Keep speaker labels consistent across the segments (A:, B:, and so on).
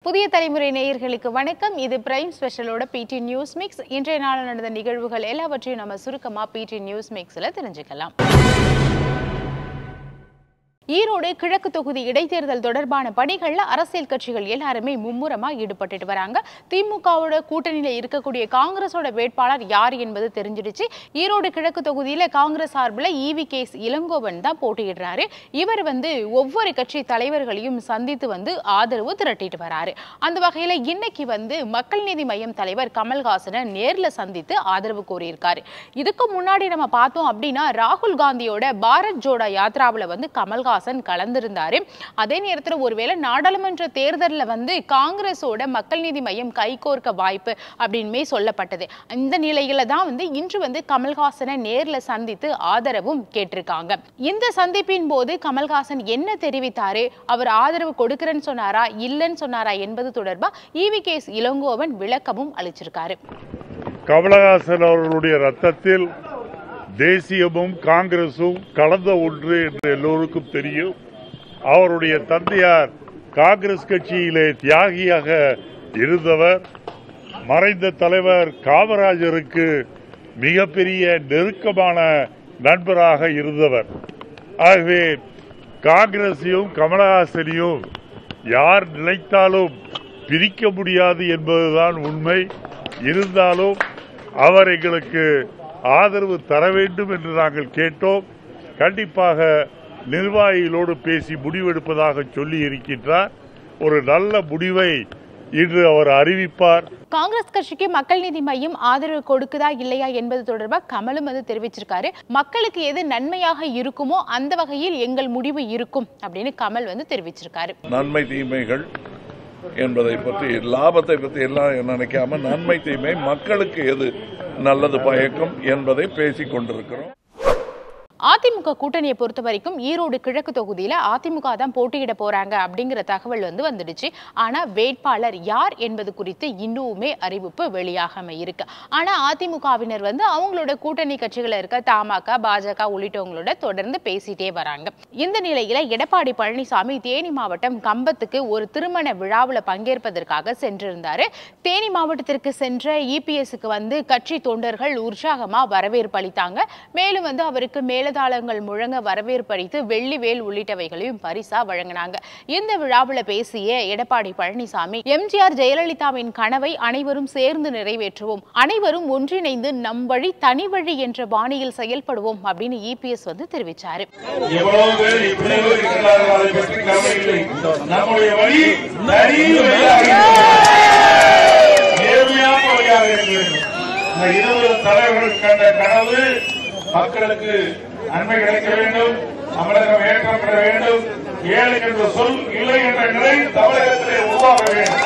A: புதிய தலைமுறை நேயர்களுக்கு வணக்கம் இது பிரைம் ஸ்பெஷலோட பிடி நியூஸ் மிக்ஸ் இன்றைய நாள் நடந்த நிகழ்வுகள் எல்லாவற்றையும் நம்ம சுருக்கமா பிடி நியூஸ் மிக்ஸ்ல தெரிஞ்சுக்கலாம் ஈரோடு கிழக்கு தொகுதி இடைத்தேர்தல் தொடர்பான பணிகள்ல அரசியல் கட்சிகள் எல்லாருமே மும்முரமா ஈடுபட்டுட்டு வராங்க திமுகவோட கூட்டணியில இருக்கக்கூடிய காங்கிரஸோட வேட்பாளர் யார் என்பது தெரிஞ்சிடுச்சு ஈரோடு கிழக்கு தொகுதியில காங்கிரஸ் சார்பில் ஈவி கேஸ் இளங்கோவன் தான் போட்டியிடுறாரு இவர் வந்து ஒவ்வொரு கட்சி தலைவர்களையும் சந்தித்து வந்து ஆதரவு திரட்டிட்டு வராரு அந்த வகையில இன்னைக்கு வந்து மக்கள் நீதி மையம் தலைவர் கமல்ஹாசனை நேர்ல சந்தித்து ஆதரவு கோரியிருக்காரு இதுக்கு முன்னாடி நம்ம பார்த்தோம் அப்படின்னா ராகுல் காந்தியோட பாரத் ஜோடா யாத்ராவில் வந்து கமல்ஹாசன் கலந்திருந்தாரு அதே நேரத்தில் ஒருவேளை நாடாளுமன்ற தேர்தலில் வந்து காங்கிரஸோட மக்கள் நீதி மையம் கைகோர்க்க வாய்ப்பு அப்படின்மே சொல்லப்பட்டது இந்த நிலையில தான் வந்து இன்று வந்து கமல்ஹாசனை நேர்ல சந்தித்து ஆதரவும் கேட்டிருக்காங்க இந்த சந்திப்பின் போது கமல்ஹாசன் என்ன தெரிவித்தாரு அவர் ஆதரவு கொடுக்கிறேன்னு சொன்னாரா இல்லைன்னு சொன்னாரா என்பது தொடர்பா ஈவி கேஸ் இளங்கோவன் விளக்கமும் அளிச்சிருக்காரு
B: கமலஹாசன் அவர்களுடைய ரத்தத்தில் தேசியமும் காங்கிரசும் கலந்த ஒன்று என்று எல்லோருக்கும் தெரியும் அவருடைய தந்தையார் காங்கிரஸ் கட்சியிலே தியாகியாக இருந்தவர் மறைந்த தலைவர் காமராஜருக்கு மிகப்பெரிய நெருக்கமான நண்பராக இருந்தவர் ஆகவே காங்கிரஸையும் கமலஹாசனையும் யார் நினைத்தாலும் பிரிக்க முடியாது என்பதுதான் உண்மை இருந்தாலும் அவர் எங்களுக்கு ஆதரவு தர வேண்டும் என்று நாங்கள் கேட்டோம் கண்டிப்பாக நிர்வாகிகளோடு பேசி முடிவெடுப்பதாக சொல்லி இருக்கின்றார் ஒரு நல்ல முடிவை இன்று அவர் அறிவிப்பார்
A: காங்கிரஸ் கட்சிக்கு மக்கள் நீதி மையம் ஆதரவு கொடுக்குதா இல்லையா என்பது தொடர்பாக கமலும் வந்து தெரிவிச்சிருக்காரு மக்களுக்கு எது நன்மையாக இருக்குமோ அந்த வகையில் எங்கள் முடிவு இருக்கும் அப்படின்னு கமல் வந்து தெரிவிச்சிருக்காரு
C: நன்மை தீமைகள் என்பதை பற்றி லாபத்தை பற்றி எல்லாம் நினைக்காம நன்மை தீமை மக்களுக்கு எது நல்லது பயக்கும் என்பதை பேசிக் கொண்டிருக்கிறோம்
A: அதிமுக கூட்டணியை பொறுத்த வரைக்கும் ஈரோடு கிழக்கு தொகுதியில அதிமுக தான் போட்டியிட போறாங்க அப்படிங்கிற தகவல் வந்து வந்துடுச்சு ஆனா வேட்பாளர் யார் என்பது குறித்து இன்னுமே அறிவிப்பு வெளியாகாம இருக்கு ஆனா அதிமுகவினர் வந்து அவங்களோட கூட்டணி கட்சிகள் இருக்க தமாக பாஜக உள்ளிட்டவங்களோட தொடர்ந்து பேசிட்டே வராங்க இந்த நிலையில எடப்பாடி பழனிசாமி தேனி மாவட்டம் கம்பத்துக்கு ஒரு திருமண விழாவில் பங்கேற்பதற்காக சென்றிருந்தாரு தேனி மாவட்டத்திற்கு சென்ற இபிஎஸ்க்கு வந்து கட்சி தொண்டர்கள் உற்சாகமா வரவேற்பு அளித்தாங்க மேலும் வந்து அவருக்கு மேலதாளங்கள் முழங்க வரவேற்பு அளித்து வெள்ளி வேல் உள்ளிட்டவைகளையும் பரிசா வழங்கினாங்க இந்த விழாவில் பேசிய எடப்பாடி பழனிசாமி எம்ஜிஆர் ஜெயலலிதாவின் கனவை அனைவரும் சேர்ந்து நிறைவேற்றுவோம் அனைவரும் ஒன்றிணைந்து நம் வழி தனி வழி என்ற பாணியில் செயல்படுவோம் அப்படின்னு இபிஎஸ் வந்து தெரிவிச்சாரு
D: எவ்வளவு பேர் இவ்வளவு பேர் இருக்கிறார்கள் அதை பற்றி கவலை இல்லை நம்முடைய வழி தனி வழியாக இருக்க வேண்டும். நேர்மையான வழியாக இருக்க வேண்டும் இந்த இருபது தலைவர்கள் கண்ட கனவு மக்களுக்கு நன்மை கிடைக்க வேண்டும் தமிழகம் ஏற்றம் பெற வேண்டும் ஏழை என்ற சொல் இல்லை என்ற நிலை தமிழகத்திலே உருவாக வேண்டும்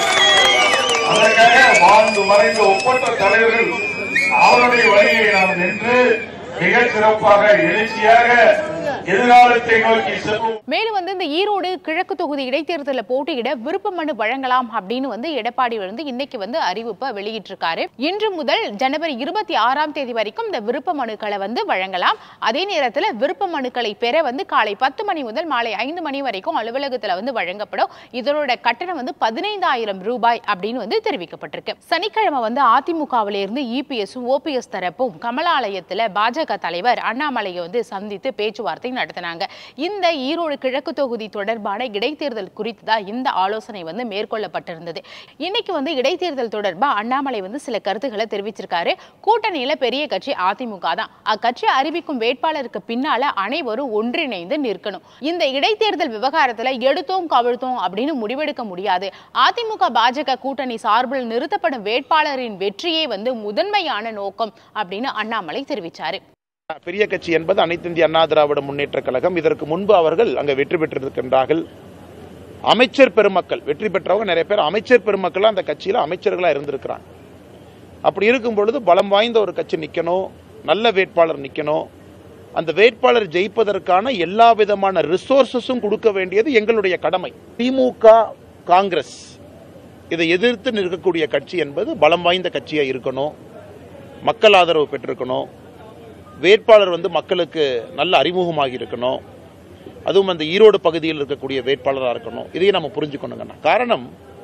D: அதற்காக வாழ்ந்து மறைந்த ஒப்பற்ற தலைவர்கள் அவருடைய வழியை நாம் நின்று மிகச் சிறப்பாக எழுச்சியாக எதிர்காலத்தை நோக்கி செல்வோம்
A: மேலும் வந்து இந்த ஈரோடு கிழக்கு தொகுதி இடைத்தேர்தலில் போட்டியிட விருப்ப மனு வழங்கலாம் அப்படின்னு வந்து எடப்பாடி வந்து இன்னைக்கு வந்து அறிவிப்பை வெளியிட்டிருக்காரு இன்று முதல் ஜனவரி இருபத்தி ஆறாம் தேதி வரைக்கும் இந்த விருப்ப மனுக்களை வந்து வழங்கலாம் அதே நேரத்தில் விருப்ப மனுக்களை பெற வந்து காலை பத்து மணி முதல் மாலை ஐந்து மணி வரைக்கும் அலுவலகத்தில் வந்து வழங்கப்படும் இதனோட கட்டணம் வந்து பதினைந்தாயிரம் ரூபாய் அப்படின்னு வந்து தெரிவிக்கப்பட்டிருக்கு சனிக்கிழமை வந்து அதிமுகவில இருந்து இபிஎஸ் ஓபிஎஸ் தரப்பும் கமலாலயத்தில் பாஜக தலைவர் அண்ணாமலையை வந்து சந்தித்து பேச்சுவார்த்தை நடத்தினாங்க இந்த ஈரோடு கிழக்கு தொகுதி தொடர்பான இடைத்தேர்தல் குறித்து தான் இந்த ஆலோசனை வந்து மேற்கொள்ளப்பட்டிருந்தது இன்னைக்கு வந்து இடைத்தேர்தல் தொடர்பா அண்ணாமலை வந்து சில கருத்துக்களை தெரிவிச்சிருக்காரு கூட்டணியில பெரிய கட்சி அதிமுக தான் அக்கட்சி அறிவிக்கும் வேட்பாளருக்கு பின்னால அனைவரும் ஒன்றிணைந்து நிற்கணும் இந்த இடைத்தேர்தல் விவகாரத்துல எடுத்தோம் கவிழ்த்தோம் அப்படின்னு முடிவெடுக்க முடியாது அதிமுக பாஜக கூட்டணி சார்பில் நிறுத்தப்படும் வேட்பாளரின் வெற்றியே வந்து முதன்மையான நோக்கம் அப்படின்னு அண்ணாமலை தெரிவிச்சாரு
E: பெரிய கட்சி என்பது அனைத்து இந்திய அண்ணா திராவிட முன்னேற்ற கழகம் இதற்கு முன்பு அவர்கள் அங்க வெற்றி பெற்றிருக்கின்றார்கள் அமைச்சர் பெருமக்கள் வெற்றி பெற்றவங்க நிறைய பேர் அமைச்சர் பெருமக்கள் அந்த கட்சியில அமைச்சர்களா இருந்திருக்கிறாங்க அப்படி இருக்கும் பொழுது பலம் வாய்ந்த ஒரு கட்சி நிக்கணும் நல்ல வேட்பாளர் நிக்கணும் அந்த வேட்பாளர் ஜெயிப்பதற்கான எல்லா விதமான ரிசோர்சஸும் கொடுக்க வேண்டியது எங்களுடைய கடமை திமுக காங்கிரஸ் இதை எதிர்த்து நிற்கக்கூடிய கட்சி என்பது பலம் வாய்ந்த கட்சியா இருக்கணும் மக்கள் ஆதரவு பெற்றிருக்கணும் வேட்பாளர் வந்து மக்களுக்கு நல்ல அறிமுகமாகி இருக்கணும் அதுவும் அந்த ஈரோடு பகுதியில் இருக்கக்கூடிய வேட்பாளராக இருக்கணும் இதையும் நம்ம புரிஞ்சுக்கணுங்கண்ணா காரணம்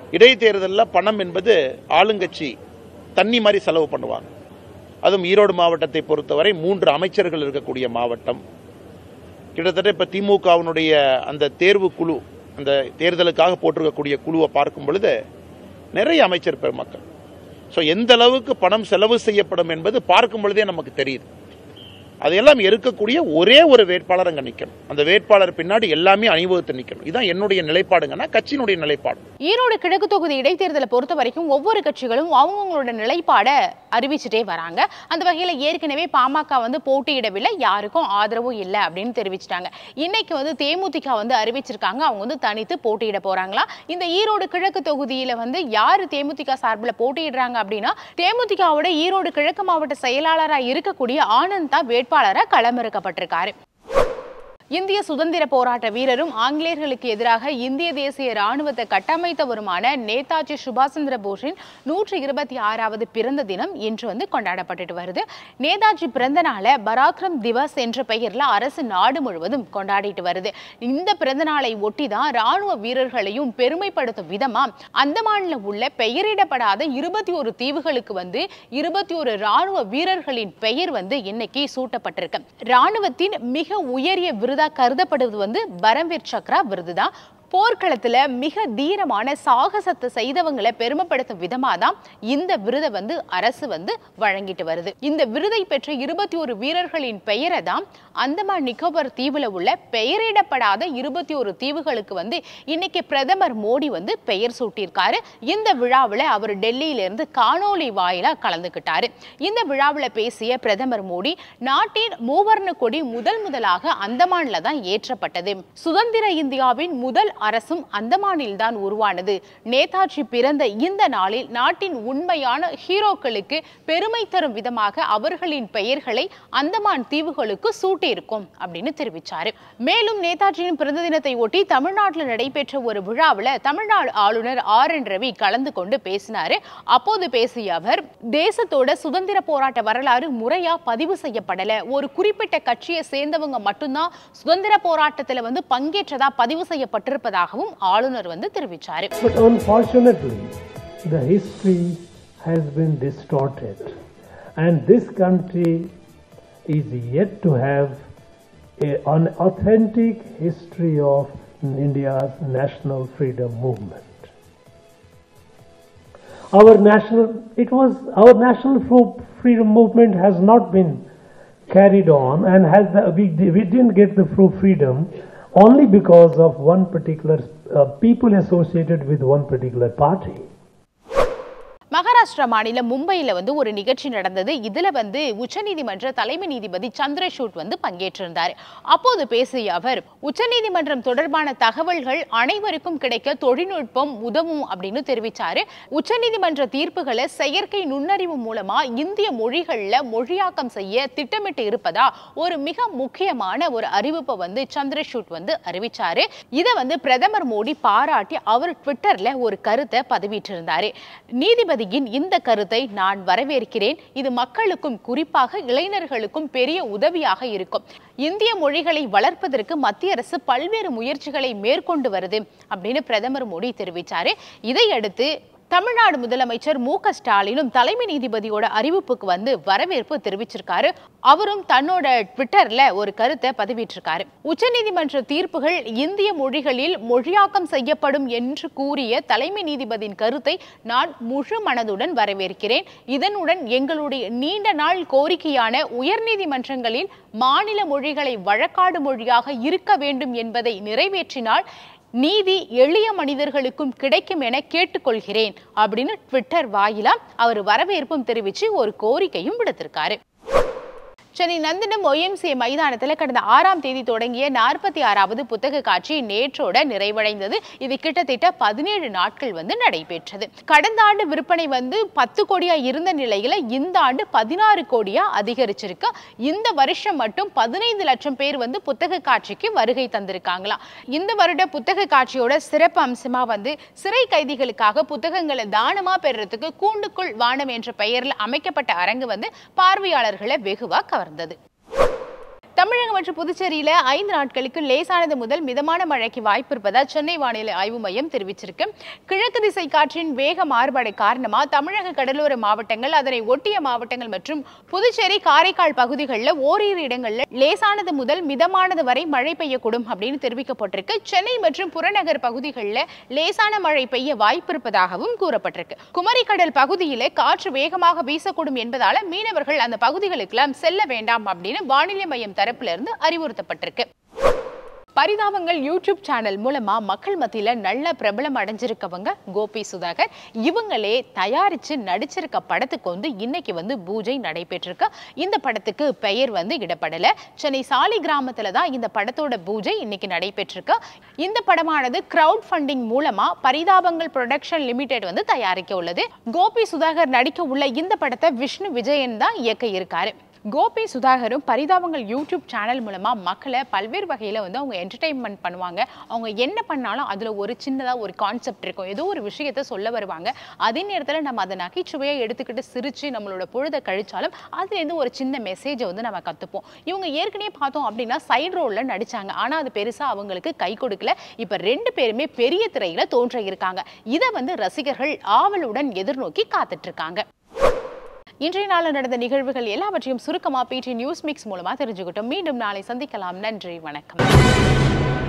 E: இடைத்தேர்தலில் பணம் என்பது ஆளுங்கட்சி தண்ணி மாதிரி செலவு பண்ணுவாங்க அதுவும் ஈரோடு மாவட்டத்தை பொறுத்தவரை மூன்று அமைச்சர்கள் இருக்கக்கூடிய மாவட்டம் கிட்டத்தட்ட இப்போ திமுகவினுடைய அந்த தேர்வு குழு அந்த தேர்தலுக்காக போட்டிருக்கக்கூடிய குழுவை பார்க்கும் பொழுது நிறைய அமைச்சர் பெருமக்கள் ஸோ எந்த அளவுக்கு பணம் செலவு செய்யப்படும் என்பது பார்க்கும் பொழுதே நமக்கு தெரியுது அதையெல்லாம் இருக்கக்கூடிய ஒரே ஒரு வேட்பாளர் அங்கே நிற்கணும் அந்த வேட்பாளர் பின்னாடி எல்லாமே அணிவகுத்து நிற்கணும் இதுதான் என்னுடைய நிலைப்பாடுங்கன்னா கட்சியினுடைய நிலைப்பாடு
A: ஈரோடு கிழக்கு தொகுதி இடைத்தேர்தலை பொறுத்த வரைக்கும் ஒவ்வொரு கட்சிகளும் அவங்கவங்களோட நிலைப்பாடை அறிவிச்சுட்டே வராங்க அந்த வகையில ஏற்கனவே பாமக வந்து போட்டியிடவில்லை யாருக்கும் ஆதரவும் இல்லை அப்படின்னு தெரிவிச்சிட்டாங்க இன்னைக்கு வந்து தேமுதிக வந்து அறிவிச்சிருக்காங்க அவங்க வந்து தனித்து போட்டியிட போறாங்களா இந்த ஈரோடு கிழக்கு தொகுதியில வந்து யாரு தேமுதிக சார்பில் போட்டியிடுறாங்க அப்படின்னா தேமுதிகவோட ஈரோடு கிழக்கு மாவட்ட செயலாளராக இருக்கக்கூடிய ஆனந்த் தான் வேட்பாளராக களமிறக்கப்பட்டிருக்காரு இந்திய சுதந்திர போராட்ட வீரரும் ஆங்கிலேயர்களுக்கு எதிராக இந்திய தேசிய ராணுவத்தை கட்டமைத்தவருமான நேதாஜி சுபாஷ் சந்திர போஸின் நூற்றி இருபத்தி ஆறாவது பிறந்த தினம் இன்று வந்து கொண்டாடப்பட்டுட்டு வருது நேதாஜி பிறந்த நாளை பராக்ரம் திவஸ் என்ற பெயர்ல அரசு நாடு முழுவதும் கொண்டாடிட்டு வருது இந்த பிறந்த நாளை ஒட்டி தான் ராணுவ வீரர்களையும் பெருமைப்படுத்தும் விதமா அந்தமான்ல உள்ள பெயரிடப்படாத இருபத்தி ஒரு தீவுகளுக்கு வந்து இருபத்தி ஒரு ராணுவ வீரர்களின் பெயர் வந்து இன்னைக்கு சூட்டப்பட்டிருக்கு ராணுவத்தின் மிக உயரிய விருதா கருதப்படுவது வந்து பரம்வீர் சக்ரா விருது தான் போர்க்களத்துல மிக தீரமான சாகசத்தை செய்தவங்களை பெருமைப்படுத்தும் விதமா தான் இந்த விருதை வந்து அரசு வந்து வழங்கிட்டு வருது இந்த விருதை பெற்ற இருபத்தி ஒரு வீரர்களின் பெயரை தான் அந்தமான் நிக்கோபர் தீவுல உள்ள பெயரிடப்படாத இருபத்தி ஒரு தீவுகளுக்கு வந்து இன்னைக்கு பிரதமர் மோடி வந்து பெயர் சூட்டியிருக்காரு இந்த விழாவில் அவர் டெல்லியில இருந்து காணொலி வாயிலா கலந்துக்கிட்டாரு இந்த விழாவில் பேசிய பிரதமர் மோடி நாட்டின் மூவர்ண கொடி முதல் முதலாக அந்தமான்ல தான் ஏற்றப்பட்டது சுதந்திர இந்தியாவின் முதல் அரசும் அந்தமானில் தான் உருவானது நேதாஜி பிறந்த இந்த நாளில் நாட்டின் உண்மையான ஹீரோக்களுக்கு பெருமை தரும் விதமாக அவர்களின் பெயர்களை அந்தமான் தீவுகளுக்கு சூட்டியிருக்கும் அப்படின்னு தெரிவிச்சாரு மேலும் நேதாஜியின் பிறந்த தினத்தை ஒட்டி தமிழ்நாட்டில் நடைபெற்ற ஒரு விழாவில் தமிழ்நாடு ஆளுநர் ஆர் என் ரவி கலந்து கொண்டு பேசினாரு அப்போது பேசிய அவர் தேசத்தோட சுதந்திர போராட்ட வரலாறு முறையா பதிவு செய்யப்படல ஒரு குறிப்பிட்ட கட்சியை சேர்ந்தவங்க மட்டும்தான் சுதந்திர போராட்டத்துல வந்து பங்கேற்றதா பதிவு செய்யப்பட்டிருப்பதாகவும் ஆளுநர் வந்து தெரிவிச்சாரு
F: But unfortunately, the history has been distorted, and this country is yet to have a, an authentic history of India's national freedom movement. Our national, it was our national fro- freedom movement has not been carried on, and has the, we, we didn't get the full freedom only because of one particular uh, people associated with one particular party.
A: Maharashtra மாநிலம் மும்பையில வந்து ஒரு நிகழ்ச்சி நடந்தது இதுல வந்து உச்சநீதிமன்ற தலைமை நீதிபதி சந்திரசூட் வந்து பங்கேற்றிருந்தார் அப்போது பேசிய அவர் உச்சநீதிமன்றம் தொடர்பான தகவல்கள் அனைவருக்கும் கிடைக்க தொழில்நுட்பம் உதவும் அப்படின்னு தெரிவிச்சாரு உச்சநீதிமன்ற தீர்ப்புகளை செயற்கை நுண்ணறிவு மூலமா இந்திய மொழிகள்ல மொழியாக்கம் செய்ய திட்டமிட்டு இருப்பதா ஒரு மிக முக்கியமான ஒரு அறிவிப்பை வந்து சந்திரசூட் வந்து அறிவிச்சாரு இதை வந்து பிரதமர் மோடி பாராட்டி அவர் ட்விட்டர்ல ஒரு கருத்தை பதிவிட்டிருந்தாரு நீதிபதியின் இந்த கருத்தை நான் வரவேற்கிறேன் இது மக்களுக்கும் குறிப்பாக இளைஞர்களுக்கும் பெரிய உதவியாக இருக்கும் இந்திய மொழிகளை வளர்ப்பதற்கு மத்திய அரசு பல்வேறு முயற்சிகளை மேற்கொண்டு வருது அப்படின்னு பிரதமர் மோடி தெரிவிச்சாரு இதையடுத்து தமிழ்நாடு முதலமைச்சர் மு க ஸ்டாலினும் தலைமை நீதிபதியோட அறிவிப்புக்கு வந்து வரவேற்பு தெரிவிச்சிருக்காரு அவரும் தன்னோட ட்விட்டர்ல ஒரு கருத்தை பதிவிட்டிருக்காரு உச்சநீதிமன்ற தீர்ப்புகள் இந்திய மொழிகளில் மொழியாக்கம் செய்யப்படும் என்று கூறிய தலைமை நீதிபதியின் கருத்தை நான் முழு மனதுடன் வரவேற்கிறேன் இதனுடன் எங்களுடைய நீண்ட நாள் கோரிக்கையான உயர்நீதிமன்றங்களில் மாநில மொழிகளை வழக்காடு மொழியாக இருக்க வேண்டும் என்பதை நிறைவேற்றினால் நீதி எளிய மனிதர்களுக்கும் கிடைக்கும் என கேட்டுக்கொள்கிறேன் அப்படின்னு ட்விட்டர் வாயிலா அவர் வரவேற்பும் தெரிவித்து ஒரு கோரிக்கையும் விடுத்திருக்காரு சென்னை நந்தினம் ஒய்எம்சிஏ மைதானத்தில் கடந்த ஆறாம் தேதி தொடங்கிய நாற்பத்தி ஆறாவது புத்தக காட்சி நேற்றோட நிறைவடைந்தது இது கிட்டத்தட்ட பதினேழு நாட்கள் வந்து நடைபெற்றது கடந்த ஆண்டு விற்பனை வந்து பத்து கோடியா இருந்த நிலையில இந்த ஆண்டு பதினாறு கோடியா அதிகரிச்சிருக்கு இந்த வருஷம் மட்டும் பதினைந்து லட்சம் பேர் வந்து புத்தக காட்சிக்கு வருகை தந்திருக்காங்களாம் இந்த வருட புத்தக காட்சியோட சிறப்பு அம்சமா வந்து சிறை கைதிகளுக்காக புத்தகங்களை தானமா பெறுறதுக்கு கூண்டுக்குள் வானம் என்ற பெயரில் அமைக்கப்பட்ட அரங்கு வந்து பார்வையாளர்களை வெகுவா கவர்ந்தது தமிழகம் மற்றும் புதுச்சேரியில ஐந்து நாட்களுக்கு லேசானது முதல் மிதமான மழைக்கு வாய்ப்பு இருப்பதா சென்னை வானிலை ஆய்வு மையம் தெரிவிச்சிருக்கு கிழக்கு திசை காற்றின் வேக மாறுபாடு காரணமா தமிழக கடலோர மாவட்டங்கள் அதனை ஒட்டிய மாவட்டங்கள் மற்றும் புதுச்சேரி காரைக்கால் பகுதிகளில் ஓரிரு இடங்கள்ல லேசானது முதல் மிதமானது வரை மழை பெய்யக்கூடும் அப்படின்னு தெரிவிக்கப்பட்டிருக்கு சென்னை மற்றும் புறநகர் பகுதிகளில் லேசான மழை பெய்ய வாய்ப்பு இருப்பதாகவும் கூறப்பட்டிருக்கு குமரிக்கடல் பகுதியிலே காற்று வேகமாக வீசக்கூடும் என்பதால மீனவர்கள் அந்த பகுதிகளுக்கெல்லாம் செல்ல வேண்டாம் அப்படின்னு வானிலை மையம் தரப்புல இருந்து அறிவுறுத்தப்பட்டிருக்கு பரிதாபங்கள் யூடியூப் சேனல் மூலமா மக்கள் மத்தியில நல்ல பிரபலம் அடைஞ்சிருக்கவங்க கோபி சுதாகர் இவங்களே தயாரிச்சு நடிச்சிருக்க படத்துக்கு வந்து இன்னைக்கு வந்து பூஜை நடைபெற்றிருக்கு இந்த படத்துக்கு பெயர் வந்து இடப்படல சென்னை சாலி கிராமத்துல தான் இந்த படத்தோட பூஜை இன்னைக்கு நடைபெற்றிருக்கு இந்த படமானது கிரவுட் ஃபண்டிங் மூலமா பரிதாபங்கள் ப்ரொடக்ஷன் லிமிடெட் வந்து தயாரிக்க உள்ளது கோபி சுதாகர் நடிக்க உள்ள இந்த படத்தை விஷ்ணு விஜயன் தான் இயக்க இருக்காரு கோபி சுதாகரும் பரிதாபங்கள் யூடியூப் சேனல் மூலமா மக்களை பல்வேறு வகையில வந்து அவங்க என்டர்டைன்மெண்ட் பண்ணுவாங்க அவங்க என்ன பண்ணாலும் அதுல ஒரு சின்னதா ஒரு கான்செப்ட் இருக்கும் ஏதோ ஒரு விஷயத்த சொல்ல வருவாங்க அதே நேரத்துல நம்ம அதை நகைச்சுவையா எடுத்துக்கிட்டு சிரிச்சு நம்மளோட பொழுதை கழிச்சாலும் அதுல இருந்து ஒரு சின்ன மெசேஜை வந்து நம்ம கத்துப்போம் இவங்க ஏற்கனவே பார்த்தோம் அப்படின்னா சைடு ரோல்ல நடிச்சாங்க ஆனா அது பெருசா அவங்களுக்கு கை கொடுக்கல இப்ப ரெண்டு பேருமே பெரிய திரையில தோன்ற இருக்காங்க இதை வந்து ரசிகர்கள் ஆவலுடன் எதிர்நோக்கி காத்துட்டு இருக்காங்க இன்றைய நாளில் நடந்த நிகழ்வுகள் எல்லாவற்றையும் சுருக்கமா பிடி நியூஸ் மிக்ஸ் மூலமா தெரிஞ்சுக்கிட்டோம் மீண்டும் நாளை சந்திக்கலாம் நன்றி வணக்கம்